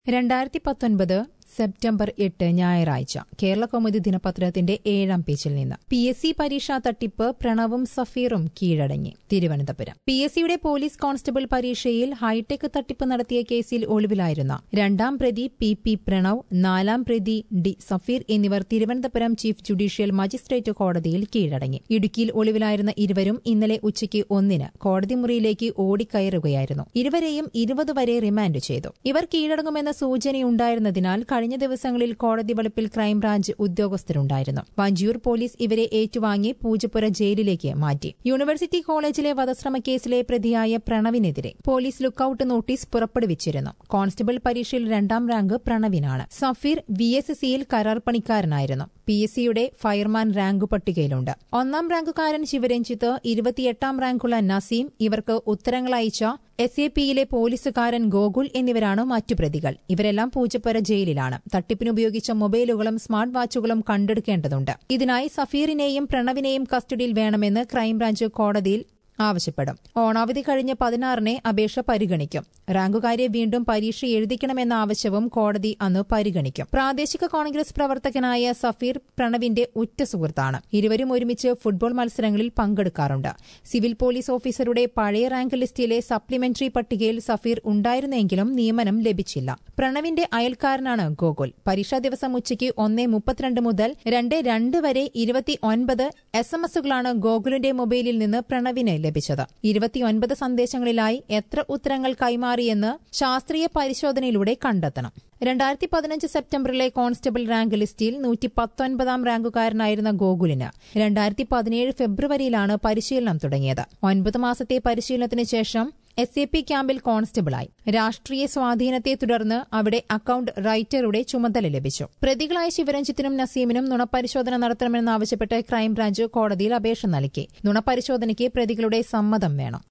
രണ്ടായിരത്തി പത്തൊൻപത് സെപ്റ്റംബർ എട്ട് ഞായറാഴ്ച കേരള കൗമുദി ദിനപത്രത്തിന്റെ ഏഴാം പേജിൽ നിന്ന് പി എസ് സി പരീക്ഷാ തട്ടിപ്പ് പ്രണവും സഫീറും കീഴടങ്ങി തിരുവനന്തപുരം പി എസ് സിയുടെ പോലീസ് കോൺസ്റ്റബിൾ പരീക്ഷയിൽ ഹൈടെക് തട്ടിപ്പ് നടത്തിയ കേസിൽ ഒളിവിലായിരുന്ന രണ്ടാം പ്രതി പി പി പ്രണവ് നാലാം പ്രതി ഡി സഫീർ എന്നിവർ തിരുവനന്തപുരം ചീഫ് ജുഡീഷ്യൽ മജിസ്ട്രേറ്റ് കോടതിയിൽ കീഴടങ്ങി ഇടുക്കിയിൽ ഒളിവിലായിരുന്ന ഇരുവരും ഇന്നലെ ഉച്ചയ്ക്ക് ഒന്നിന് കോടതി മുറിയിലേക്ക് ഓടിക്കയറുകയായിരുന്നു ഇരുവരെയും ഇരുപത് വരെ റിമാൻഡ് ചെയ്തു ഇവർ കീഴടങ്ങുമെന്ന സൂചനയുണ്ടായിരുന്നതിനാൽ കഴിഞ്ഞ ദിവസങ്ങളിൽ കോടതി വളപ്പിൽ ക്രൈംബ്രാഞ്ച് ഉദ്യോഗസ്ഥരുണ്ടായിരുന്നു വഞ്ചിയൂർ പോലീസ് ഇവരെ ഏറ്റുവാങ്ങി പൂജപ്പുര ജയിലിലേക്ക് മാറ്റി യൂണിവേഴ്സിറ്റി കോളേജിലെ വധശ്രമ കേസിലെ പ്രതിയായ പ്രണവിനെതിരെ പോലീസ് ലുക്കൌട്ട് നോട്ടീസ് പുറപ്പെടുവിച്ചിരുന്നു കോൺസ്റ്റബിൾ പരീക്ഷയിൽ രണ്ടാം റാങ്ക് പ്രണവിനാണ് സഫീർ വി എസ് സിയിൽ കരാർ പണിക്കാരനായിരുന്നു പി എസ് സിയുടെ ഫയർമാൻ റാങ്ക് പട്ടികയിലുണ്ട് ഒന്നാം റാങ്കുകാരൻ ശിവരഞ്ജിത്ത് ഇരുപത്തിയെട്ടാം റാങ്കുള്ള നസീം ഇവർക്ക് ഉത്തരങ്ങൾ അയച്ച എസ് എ പിയിലെ പോലീസുകാരൻ ഗോകുൽ എന്നിവരാണ് മറ്റു പ്രതികൾ ഇവരെല്ലാം പൂജപ്പുര ജയിലിലാണ് തട്ടിപ്പിന് ഉപയോഗിച്ച മൊബൈലുകളും സ്മാർട്ട് വാച്ചുകളും കണ്ടെടുക്കേണ്ടതുണ്ട് ഇതിനായി സഫീറിനെയും പ്രണവിനെയും കസ്റ്റഡിയിൽ വേണമെന്ന് ക്രൈംബ്രാഞ്ച് കോടതിയിൽ ആവശ്യപ്പെടും ഓണാവധി കഴിഞ്ഞ് പതിനാറിനെ അപേക്ഷ പരിഗണിക്കും റാങ്കുകാരെ വീണ്ടും പരീക്ഷ എഴുതിക്കണമെന്ന ആവശ്യവും കോടതി അന്ന് പരിഗണിക്കും പ്രാദേശിക കോൺഗ്രസ് പ്രവർത്തകനായ സഫീർ പ്രണവിന്റെ ഉറ്റ സുഹൃത്താണ് ഇരുവരും ഒരുമിച്ച് ഫുട്ബോൾ മത്സരങ്ങളിൽ പങ്കെടുക്കാറുണ്ട് സിവിൽ പോലീസ് ഓഫീസറുടെ പഴയ റാങ്ക് ലിസ്റ്റിലെ സപ്ലിമെന്ററി പട്ടികയിൽ സഫീർ ഉണ്ടായിരുന്നെങ്കിലും നിയമനം ലഭിച്ചില്ല പ്രണവിന്റെ അയൽക്കാരനാണ് ഗോകുൽ പരീക്ഷാ ദിവസം ഉച്ചയ്ക്ക് ഒന്നേ മുപ്പത്തിരണ്ട് മുതൽ രണ്ട് രണ്ട് വരെ ഇരുപത്തി ഒൻപത് എസ് എം എസുകളാണ് ഗോകുലിന്റെ മൊബൈലിൽ നിന്ന് പ്രണവിന് ലഭിച്ചത് ഇരുപത്തിയൊൻപത് സന്ദേശങ്ങളിലായി എത്ര ഉത്തരങ്ങൾ കൈമാറിയെന്ന് ശാസ്ത്രീയ പരിശോധനയിലൂടെ കണ്ടെത്തണം രണ്ടായിരത്തി പതിനഞ്ച് സെപ്റ്റംബറിലെ കോൺസ്റ്റബിൾ റാങ്ക് ലിസ്റ്റിൽ നൂറ്റി പത്തൊൻപതാം റാങ്കുകാരനായിരുന്ന ഗോകുലിന് രണ്ടായിരത്തി പതിനേഴ് ഫെബ്രുവരിയിലാണ് പരിശീലനം തുടങ്ങിയത് ഒൻപത് മാസത്തെ പരിശീലനത്തിന് ശേഷം എസ് എ പി ക്യാമ്പിൽ കോൺസ്റ്റബിളായി രാഷ്ട്രീയ സ്വാധീനത്തെ തുടർന്ന് അവിടെ അക്കൌണ്ട് റൈറ്ററുടെ ചുമതല ലഭിച്ചു പ്രതികളായ ശിവരഞ്ജിത്തിനും നസീമിനും നുണപരിശോധന നടത്തണമെന്നാവശ്യപ്പെട്ട് ക്രൈംബ്രാഞ്ച് കോടതിയിൽ അപേക്ഷ നൽകി നുണപരിശോധനയ്ക്ക് പ്രതികളുടെ സമ്മതം വേണം